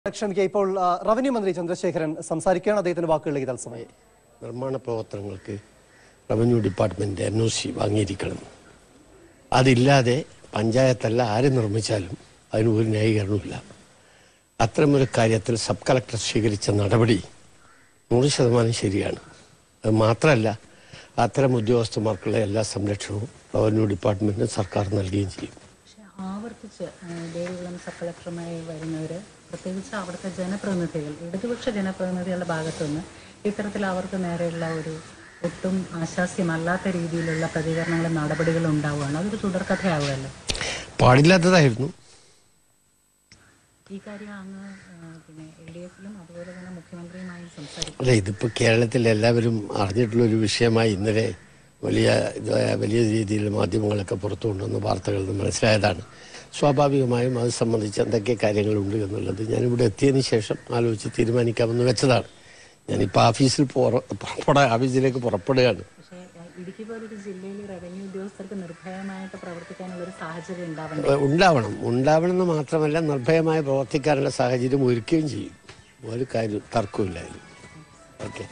ക്ഷമിക്കുക ഇപ്പോൾ ആ, റവന്യൂ മന്ത്രി ചന്ദ്രശേഖരൻ സംസാരിക്കുകയാണ് അദ്ദേഹത്തിന്റെ വാക്കുകളിലേക്ക് തത്സമയം നിർമ്മാണ പ്രവർത്തനങ്ങൾക്ക് revenue department N O C വാങ്ങിയിരിക്കണം അതില്ലാതെ പഞ്ചായത്തല്ല ആര് നിർമ്മിച്ചാലും അതിന് ഒരു ന്യായീകരണമില്ല അത്തരമൊരു കാര്യത്തിൽ സബ് കളക്ടർ സ്വീകരിച്ച നടപടി നൂറ് ശതമാനം ശരിയാണ് അത് മാത്രമല്ല അത്തരം ഉദ്യോഗസ്ഥന്മാർക്കുള്ള എല്ലാ സംരക്ഷണവും റവന്യൂ ഡിപ്പാർട്ട്മെന്റിന് സർക്കാർ നൽകുകയും ചെയ്യും പക്ഷെ ആവർത്തിച്ച് ആ, ദേവികുളം സബ് കളക്ടറുമായി വരുന്നവർ പ്രത്യേകിച്ച് അവിടുത്തെ ജനപ്രതിനിധികൾ ഇടതുപക്ഷ ജനപ്രതിനിധികളുടെ ഭാഗത്തുനിന്ന് ഇത്തരത്തിൽ അവർക്ക് നേരെയുള്ള ഒരു ഒട്ടും ആശാസ്യമല്ലാത്ത രീതിയിലുള്ള പ്രതികരണങ്ങളും നടപടികളും ഉണ്ടാവുകയാണ് അതൊരു തുടർക്കഥയാവുമല്ലോ പാടില്ലാത്തതായിരുന്നു ഈ കാര്യം അങ്ങ് ആ, പിന്നെ എൽ ഡി എഫിലും അതുപോലെ തന്നെ മുഖ്യമന്ത്രിയുമായും സംസാരിക്കും അല്ല ഇതിപ്പോൾ കേരളത്തിൽ എല്ലാവരും അറിഞ്ഞിട്ടുള്ള ഒരു വിഷയമായി ഇന്നലെ വലിയ ഇത് വലിയ രീതിയിൽ മാധ്യമങ്ങളൊക്കെ പുറത്തു കൊണ്ടുവന്ന വാർത്തകളിൽ നിന്ന് മനസ്സിലായതാണ് സ്വാഭാവികമായും അത് സംബന്ധിച്ച് എന്തൊക്കെ കാര്യങ്ങളുണ്ട് എന്നുള്ളത് ഞാനിവിടെ എത്തിയതിന് ശേഷം ആലോചിച്ച് തീരുമാനിക്കാമെന്ന് വെച്ചതാണ് ഞാനിപ്പോൾ ഓഫീസിൽ പുറ- പുറപ്പെടാൻ ഓഫീസിലേക്ക് പുറപ്പെടുകയാണ് പക്ഷേ ആ, ഇടുക്കി പോലൊരു ജില്ലയിൽ റവന്യൂ ഉദ്യോഗസ്ഥർക്ക് നിർഭയമായിട്ട് പ്രവർത്തിക്കാനുള്ള ഒരു സാഹചര്യം ഉണ്ടാവണം ഏഹ് ഉണ്ടാവണം ഉണ്ടാവണം എന്ന് മാത്രമല്ല നിർഭയമായി പ്രവർത്തിക്കാനുള്ള സാഹചര്യം ഒരുക്കുകയും ചെയ്യും ഒരു കാര്യം തർക്കമില്ല അതിൽ ഓക്കെ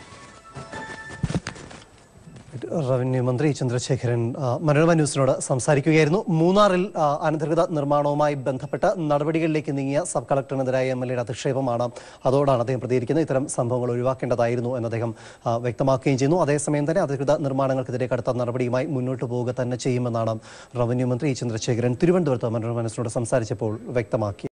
റവന്യൂ മന്ത്രി ചന്ദ്രശേഖരൻ ആ, മനോരമ ന്യൂസിനോട് സംസാരിക്കുകയായിരുന്നു മൂന്നാറിൽ ആ, അനധികൃത നിർമ്മാണവുമായി ബന്ധപ്പെട്ട് നടപടികളിലേക്ക് നീങ്ങിയ സബ് കളക്ടറിനെതിരായ എം എൽ എയുടെ അധിക്ഷേപമാണ് അതോടാണ് അദ്ദേഹം പ്രതികരിക്കുന്നത് ഇത്തരം സംഭവങ്ങൾ ഒഴിവാക്കേണ്ടതായിരുന്നു എന്ന് അദ്ദേഹം ആ, വ്യക്തമാക്കുകയും ചെയ്യുന്നു അതേസമയം തന്നെ അധികൃത നിർമ്മാണങ്ങൾക്കെതിരെ കടുത്ത നടപടിയുമായി മുന്നോട്ട് പോവുക തന്നെ ചെയ്യുമെന്നാണ് റവന്യൂ മന്ത്രി ചന്ദ്രശേഖരൻ തിരുവനന്തപുരത്ത് മനോരമ ന്യൂസിനോട് സംസാരിച്ചപ്പോൾ വ്യക്തമാക്കി